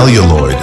celluloid.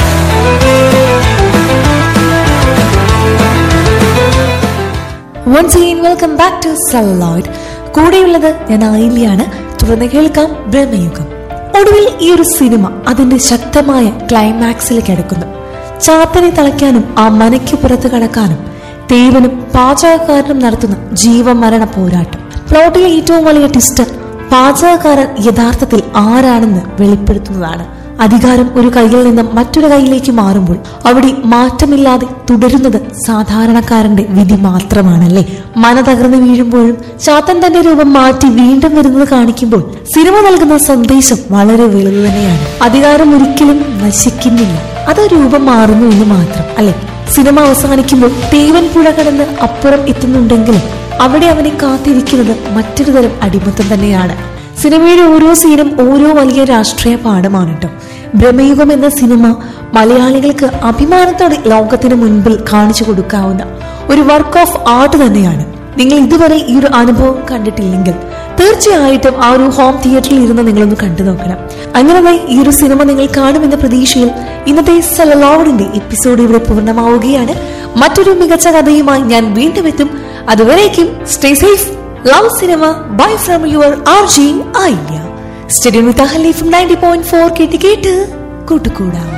Once again welcome back to celluloid കൂടെയുള്ളത് ഞാൻ ആയില്യാണ് തുടർന്ന് കേൾക്കാം ബ്രഹ്മയുഗം ഒടുവിൽ ഈ ഒരു സിനിമ അതിന്റെ ശക്തമായ ക്ലൈമാക്സിൽ കിടക്കുന്നു ചാത്തനെ തളയ്ക്കാനും ആ മനയ്ക്ക് പുറത്ത് കടക്കാനും ദേവനും പാചകക്കാരനും നടത്തുന്ന ജീവമരണ പോരാട്ടം പ്ലോട്ടിലെ ഏറ്റവും വലിയ ട്വിസ്റ്റ് പാചകക്കാരൻ യഥാർത്ഥത്തിൽ ആരാണെന്ന് വെളിപ്പെടുത്തുന്നതാണ് അധികാരം ഒരു കയ്യിൽ നിന്നും മറ്റൊരു കൈയിലേക്ക് മാറുമ്പോൾ അവിടെ മാറ്റമില്ലാതെ തുടരുന്നത് സാധാരണക്കാരന്റെ വിധി മാത്രമാണല്ലേ മന തകർന്നു വീഴുമ്പോഴും ചാത്തൻ തന്റെ രൂപം മാറ്റി വീണ്ടും വരുന്നത് കാണിക്കുമ്പോൾ സിനിമ നൽകുന്ന സന്ദേശം വളരെ വലുത് തന്നെയാണ് അധികാരം ഒരിക്കലും നശിക്കുന്നില്ല അത് രൂപം മാറുന്നു എന്ന് മാത്രം അല്ലെ സിനിമ അവസാനിക്കുമ്പോൾ തേവൻ പുഴ കടന്ന് അപ്പുറം എത്തുന്നുണ്ടെങ്കിലും അവിടെ അവനെ കാത്തിരിക്കുന്നത് മറ്റൊരു തരം അടിമത്തം തന്നെയാണ് സിനിമയുടെ ഓരോ സീനും ഓരോ വലിയ രാഷ്ട്രീയ പാഠമാണ് കേട്ടോ ബ്രഹ്മയുഗം എന്ന സിനിമ മലയാളികൾക്ക് അഭിമാനത്തോടെ ലോകത്തിന് മുൻപിൽ കാണിച്ചു കൊടുക്കാവുന്ന ഒരു വർക്ക് ഓഫ് ആർട്ട് തന്നെയാണ് നിങ്ങൾ ഇതുവരെ ഈ ഒരു അനുഭവം കണ്ടിട്ടില്ലെങ്കിൽ തീർച്ചയായിട്ടും ആ ഒരു ഹോം തിയേറ്ററിൽ ഇരുന്ന് നിങ്ങളൊന്ന് കണ്ടു നോക്കണം അങ്ങനെ ഈ ഒരു സിനിമ നിങ്ങൾ കാണുമെന്ന പ്രതീക്ഷയിൽ ഇന്നത്തെ സലലോഡിന്റെ എപ്പിസോഡ് ഇവിടെ പൂർണ്ണമാവുകയാണ് മറ്റൊരു മികച്ച കഥയുമായി ഞാൻ വീണ്ടും എത്തും അതുവരേക്കും stay safe love cinema bye from your R G I stadium with Ahali from ninety point four കേട്ട് കേട്ട് കൂട്ടുകൂടാം